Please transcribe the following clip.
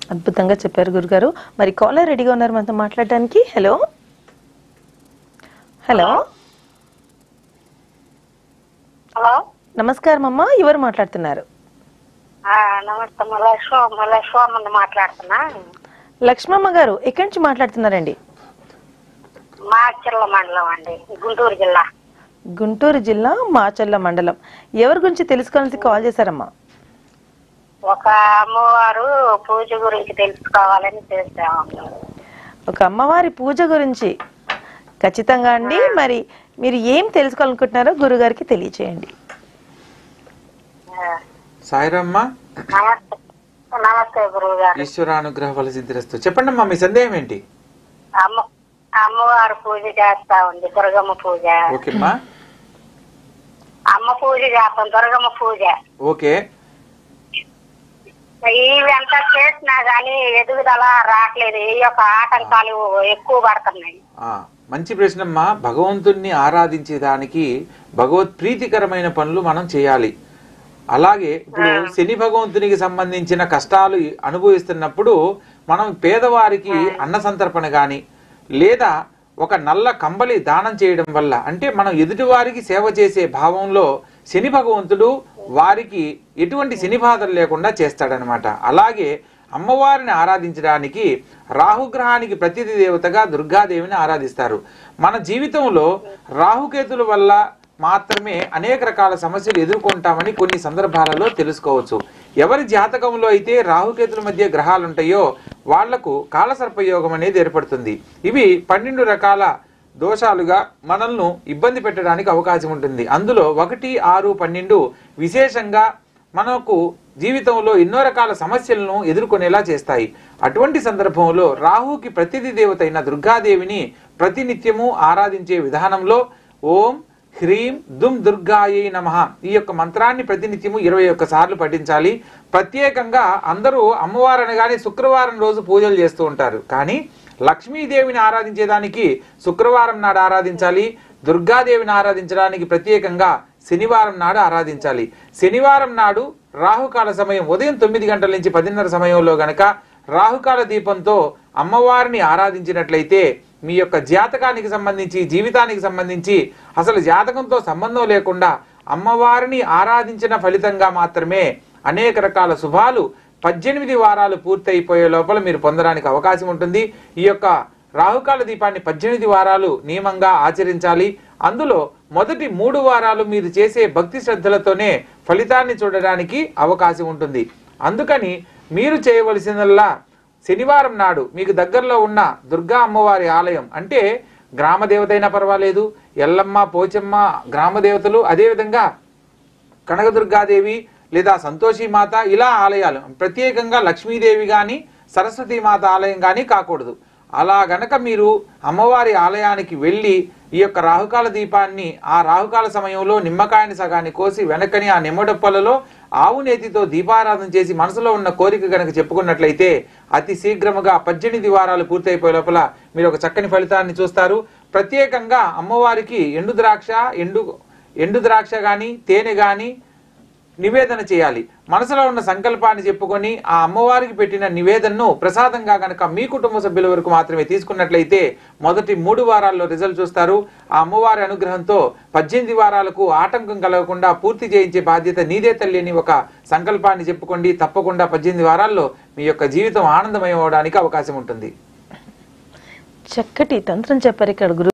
అద్భుతంగా చెప్పారు గురుగారు మరి కాలర్ రెడీగా ఉన్నారు మనతో మాట్లాడడానికి హలో హలో హలో నమస్కారం అమ్మా ఎవరు మాట్లాడుతున్నారు ఆ, నమస్తే మళ్ళా శివ మళ్ళా శివమ్మంది మాట్లాడుతున్నా లక్ష్మమ్మ గారు ఎక్కడి నుంచి మాట్లాడుతున్నారండి మాచిల్ల మండలం అండి గుంటూరు జిల్లా గుంటూరు జిల్లా మాచల్ల మండలం ఎవరి గురించి తెలుసుకోవాలని కాల్ చేశారమ్మా ఒక అమ్మవారు పూజ గురించి తెలుసుకోవాలని చేసాము ఒక అమ్మవారి పూజ గురించి ఖచ్చితంగా అండి మరి మీరు ఏం తెలుసుకోవాలనుకుంటున్నారో గురుగారికి తెలియచేయండి సాయిరమ్మ నమస్తే నమస్తే గురువు గారు ఈశ్వరానుగ్రహ ఫల సిద్ధిరస్తు చెప్పండి అమ్మా మీ సందేహం ఏంటి అమ్మ అమ్మవారు పూజ చేస్తా ఉంది దుర్గమ్మ పూజ ఓకేమ్మా అమ్మ పూజ చేస్తాం దుర్గమ్మ పూజ ఓకే ఇవి ఎంత చేసినా గానీ ఎదుగుదల రావట్లేదు ఈ యొక్క ఆటంకాలు ఎక్కువ పడుతున్నాయి ఆ, మంచి ప్రశ్నమ్మా భగవంతుణ్ణి ఆరాధించేదానికి భగవత్ ప్రీతికరమైన పనులు మనం చేయాలి అలాగే ఇప్పుడు శని భగవంతునికి సంబంధించిన కష్టాలు అనుభవిస్తున్నప్పుడు మనం పేదవారికి అన్న సంతర్పణ గాని లేదా ఒక నల్ల కంబలి దానం చేయడం వల్ల అంటే మనం ఎదుటివారికి సేవ చేసే భావంలో శని భగవంతుడు వారికి ఎటువంటి శని బాధలు లేకుండా చేస్తాడనమాట అలాగే అమ్మవారిని ఆరాధించడానికి రాహుగ్రహానికి ప్రతిథి దేవతగా దుర్గాదేవిని ఆరాధిస్తారు మన జీవితంలో రాహుకేతుల వల్ల మాత్రమే అనేక రకాల సమస్యలు ఎదుర్కొంటామని కొన్ని సందర్భాలలో తెలుసుకోవచ్చు ఎవరి జాతకంలో అయితే రాహుకేతుల మధ్య గ్రహాలు ఉంటాయో వాళ్లకు కాలసర్పయోగం అనేది ఏర్పడుతుంది ఇవి పన్నెండు రకాల దోషాలుగా మనల్ని ఇబ్బంది పెట్టడానికి అవకాశం ఉంటుంది అందులో ఒకటి ఆరు పన్నెండు విశేషంగా మనకు జీవితంలో ఎన్నో రకాల సమస్యలను ఎదుర్కొనేలా చేస్తాయి అటువంటి సందర్భంలో రాహుకి ప్రతిథి దేవత అయిన దుర్గాదేవిని ప్రతినిత్యము ఆరాధించే విధానంలో ఓం హ్రీం దుమ్ దుర్గాయే నమ ఈ యొక్క మంత్రాన్ని ప్రతినిత్యము ఇరవై ఒక్క సార్లు పఠించాలి ప్రత్యేకంగా అందరూ అమ్మవారు అనగానే శుక్రవారం రోజు పూజలు చేస్తూ ఉంటారు కానీ లక్ష్మీదేవిని ఆరాధించేదానికి శుక్రవారం నాడు ఆరాధించాలి దుర్గాదేవిని ఆరాధించడానికి ప్రత్యేకంగా శనివారం నాడు ఆరాధించాలి శనివారం నాడు రాహుకాల సమయం ఉదయం తొమ్మిది గంటల నుంచి పదిన్నర సమయంలో గనక రాహుకాల దీపంతో అమ్మవారిని ఆరాధించినట్లయితే మీ యొక్క జాతకానికి సంబంధించి జీవితానికి సంబంధించి అసలు జాతకంతో సంబంధం లేకుండా అమ్మవారిని ఆరాధించిన ఫలితంగా మాత్రమే అనేక రకాల శుభాలు పద్దెనిమిది వారాలు పూర్తయిపోయే లోపల మీరు పొందడానికి అవకాశం ఉంటుంది ఈ యొక్క రాహుకాల దీపాన్ని పద్దెనిమిది వారాలు నియమంగా ఆచరించాలి అందులో మొదటి మూడు వారాలు మీరు చేసే భక్తి శ్రద్ధలతోనే ఫలితాన్ని చూడడానికి అవకాశం ఉంటుంది అందుకని మీరు చేయవలసిందల్లా శనివారం నాడు మీకు దగ్గరలో ఉన్న దుర్గా అమ్మవారి ఆలయం అంటే గ్రామ దేవత అయినా పర్వాలేదు ఎల్లమ్మ పోచమ్మ గ్రామ దేవతలు అదేవిధంగా కనకదుర్గాదేవి లేదా సంతోషి మాత ఇలా ఆలయాలు ప్రత్యేకంగా లక్ష్మీదేవి కానీ సరస్వతి మాత ఆలయం కానీ కాకూడదు అలా గనక మీరు అమ్మవారి ఆలయానికి వెళ్ళి ఈ యొక్క రాహుకాల దీపాన్ని ఆ రాహుకాల సమయంలో నిమ్మకాయని సగాన్ని కోసి వెనకని ఆ నిమ్మడప్పలలో ఆవు నేతితో దీపారాధన చేసి మనసులో ఉన్న కోరిక గనక చెప్పుకున్నట్లయితే అతి శీఘ్రముగా పద్దెనిమిది వారాలు పూర్తయిపోయే లోపల మీరు ఒక చక్కని ఫలితాన్ని చూస్తారు ప్రత్యేకంగా అమ్మవారికి ఎండు ద్రాక్ష ఎండు ఎండు ద్రాక్ష గాని తేనె గాని నివేదన చేయాలి మనసులో ఉన్న సంకల్పాన్ని చెప్పుకొని ఆ అమ్మవారికి పెట్టిన నివేదనను ప్రసాదంగా గనక మీ కుటుంబ సభ్యుల వరకు మాత్రమే తీసుకున్నట్లయితే మొదటి మూడు వారాల్లో రిజల్ట్ చూస్తారు ఆ అమ్మవారి అనుగ్రహంతో పద్దెనిమిది వారాలకు ఆటంకం కలగకుండా పూర్తి చేయించే బాధ్యత నీదే తల్లి అని ఒక సంకల్పాన్ని చెప్పుకోండి తప్పకుండా పద్దెనిమిది వారాల్లో మీ యొక్క జీవితం ఆనందమయం అవడానికి అవకాశం ఉంటుంది చక్కటి తంత్రం చెప్పారు ఇక్కడ గురు